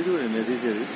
video నేను తీసేది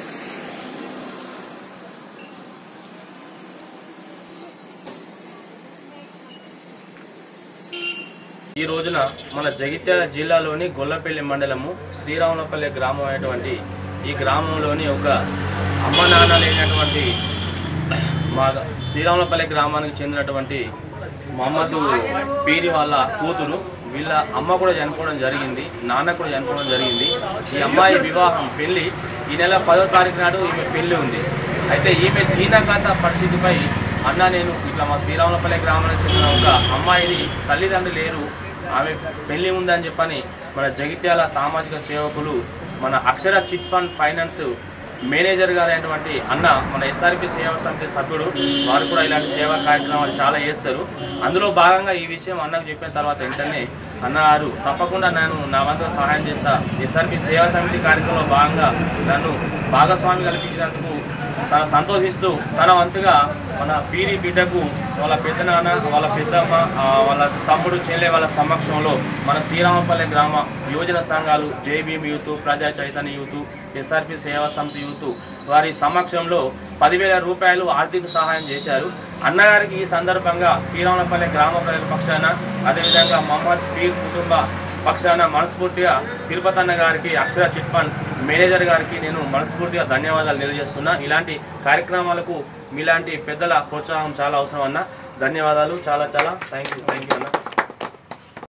ఈ రోజున మన జగిత్యాల జిల్లాలోని గొల్లపల్లి మండలము శ్రీరాములపల్లి గ్రామం అయినటువంటి ఈ గ్రామంలోని ఒక అమ్మ నాన్న లేనటువంటి మా శ్రీరాములపల్లి గ్రామానికి చెందినటువంటి మహమ్మద్ పీరి వాళ్ళ కూతురు వీళ్ళ అమ్మ కూడా చనిపోవడం జరిగింది నాన్న కూడా చనిపోవడం జరిగింది ఈ అమ్మాయి వివాహం పెళ్లి ఈ నెల పదో తారీఖు నాడు ఈమె పెళ్లి ఉంది అయితే ఈమె దీనగాత పరిస్థితిపై అన్న నేను ఇట్లా మా శ్రీరాములపల్లి గ్రామానికి చెందిన ఒక అమ్మాయిని తల్లిదండ్రులు లేరు ఆమె పెళ్లి ఉందని చెప్పని మన జగిత్యాల సామాజిక సేవకులు మన Akshara chit fund finance manager గారైనటువంటి అన్న మన ఎస్ఆర్పి సేవా సమితి సభ్యుడు వారు కూడా ఇలాంటి సేవా కార్యక్రమాలు చాలా చేస్తారు అందులో భాగంగా ఈ విషయం అన్నకు చెప్పిన తర్వాత వెంటనే అన్నగారు తప్పకుండా నేను నా వంతుగా సహాయం చేస్తా ఎస్ఆర్పి సేవా సమితి కార్యక్రమంలో భాగంగా నన్ను భాగస్వామి కల్పించినందుకు తన సంతోషిస్తూ తన వంతుగా మన పీరి బిడ్డకు వాళ్ళ పెద్దనాన్న వాళ్ళ పెద్దమ్మ ఆ, వాళ్ళ తమ్ముడు చెల్లె వాళ్ళ సమక్షంలో మన శ్రీరామపల్లి గ్రామ యువజన సంఘాలు జేబీఎం యూత్ ప్రజా చైతన్య యూత్ ఎస్ఆర్పి సేవా సమితి యూత్ వారి సమక్షంలో పదివేల రూపాయలు ఆర్థిక సహాయం చేశారు అన్నగారికి ఈ సందర్భంగా శ్రీరామపల్లి గ్రామ ప్రజల పక్షాన అదేవిధంగా మహమ్మద్ పీర్ కుటుంబ పక్షాన మనస్ఫూర్తిగా తిరుపతి అన్న గారికి అక్షర చిట్ ఫండ్ మేనేజర్ గారికి నేను మనస్ఫూర్తిగా ధన్యవాదాలు తెలియజేస్తున్నా ఇలాంటి కార్యక్రమాలకు మీలాంటి పెద్దల ప్రోత్సాహం చాలా అవసరం అన్న ధన్యవాదాలు చాలా చాలా థ్యాంక్ యూ థ్యాంక్ యూ అన్న